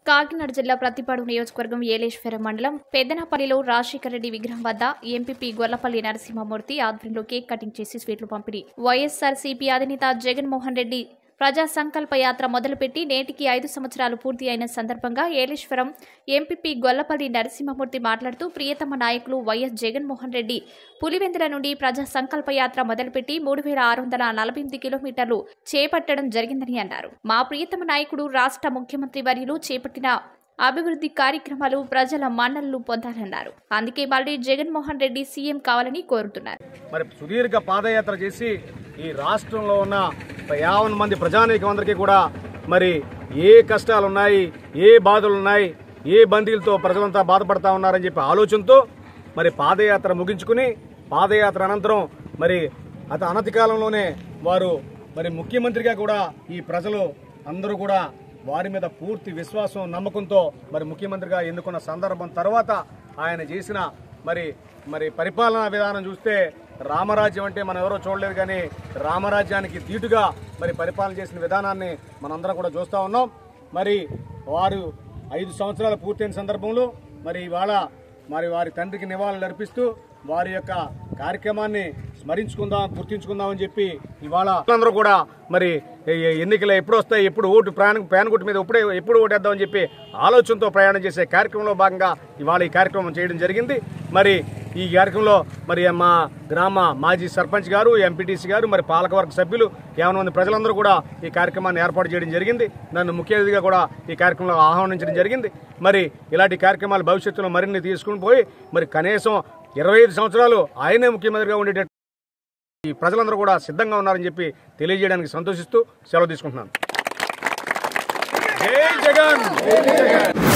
కాకినాడ జిల్లా ప్రతిపాడు నియోజకవర్గం ఏలేశ్వరం మండలం పెద్దనపల్లిలో రాజశేఖర రెడ్డి విగ్రహం వద్ద ఎంపీపీ గొల్లపల్లి నరసింహమూర్తి ఆధ్వర్యంలో కేక్ కటింగ్ చేసి స్వీట్లు పంపిణీ వైఎస్ఆర్ సిపి అధినేత జగన్మోహన్ రెడ్డి ప్రజా సంకల్ప యాత్ర మొదలుపెట్టి నేటికి ఐదు సంవత్సరాలు పూర్తి అయిన సందర్భంగా ఏలేశ్వరం ఎంపీపీ గొల్లపల్లి నరసింహమూర్తి మాట్లాడుతూ ప్రియతమ నాయకులు వైఎస్ జగన్మోహన్ రెడ్డి పులివెందుల నుండి ప్రజా సంకల్ప యాత్ర మొదలుపెట్టి మూడు వేల ఆరు వందల నలభై ఎనిమిది కిలోమీటర్లు చేపట్టడం జరిగిందని అన్నారు మా ప్రియతమ నాయకుడు రాష్ట్ర ముఖ్యమంత్రి వర్యులు చేపట్టిన అభివృద్ధి కార్యక్రమాలు ప్రజల మన్ననలు పొందాలన్నారు అందుకే మళ్ళీ జగన్మోహన్ రెడ్డి సీఎం కావాలని కోరుతున్నారు మరి సుదీర్ఘ పాదయాత్ర చేసి ఈ రాష్ట్రంలో ఉన్న యావన్ మంది ప్రజానీకం అందరికీ కూడా మరి ఏ కష్టాలు ఉన్నాయి ఏ బాధలు ఉన్నాయి ఏ బందీలతో ప్రజలంతా బాధపడతా ఉన్నారని చెప్పి ఆలోచనతో మరి పాదయాత్ర ముగించుకుని పాదయాత్ర అనంతరం మరి అత అనతి కాలంలోనే వారు మరి ముఖ్యమంత్రిగా కూడా ఈ ప్రజలు అందరూ కూడా వారి మీద పూర్తి విశ్వాసం నమ్మకంతో మరి ముఖ్యమంత్రిగా ఎన్నుకున్న సందర్భం తర్వాత ఆయన చేసిన మరి మరి పరిపాలనా విధానం చూస్తే రామరాజ్యం అంటే మనం ఎవరో చూడలేదు కానీ రామరాజ్యానికి ధీటుగా మరి పరిపాలన చేసిన విధానాన్ని మనందరం కూడా చూస్తూ ఉన్నాం మరి వారు ఐదు సంవత్సరాలు పూర్తయిన సందర్భంలో మరి ఇవాళ మరి వారి తండ్రికి నివాళులు అర్పిస్తూ వారి యొక్క కార్యక్రమాన్ని స్మరించుకుందాం గుర్తించుకుందాం అని చెప్పి ఇవాళ అందరూ కూడా మరి ఈ ఎన్నికలు ఎప్పుడు వస్తాయి ఎప్పుడు ఓటు ప్రయాణం ప్రయాణ గుట్టు మీద ఎప్పుడే ఎప్పుడు ఓటేద్దాం అని చెప్పి ఆలోచనతో ప్రయాణం చేసే కార్యక్రమంలో భాగంగా ఇవాళ ఈ కార్యక్రమం చేయడం జరిగింది మరి ఈ కార్యక్రమంలో మరి మా గ్రామ మాజీ సర్పంచ్ గారు ఎంపీటీసీ గారు మరి పాలకవర్గ సభ్యులు యావన మంది ప్రజలందరూ కూడా ఈ కార్యక్రమాన్ని ఏర్పాటు చేయడం జరిగింది నన్ను ముఖ్య అతిథిగా కూడా ఈ కార్యక్రమంలో ఆహ్వానించడం జరిగింది మరి ఇలాంటి కార్యక్రమాలు భవిష్యత్తులో మరిన్ని తీసుకుని పోయి మరి కనీసం ఇరవై ఐదు సంవత్సరాలు ఆయనే ముఖ్యమంత్రిగా ఉండేటట్టు ఈ ప్రజలందరూ కూడా సిద్ధంగా ఉన్నారని చెప్పి తెలియజేయడానికి సంతోషిస్తూ సెలవు తీసుకుంటున్నాను జై జగన్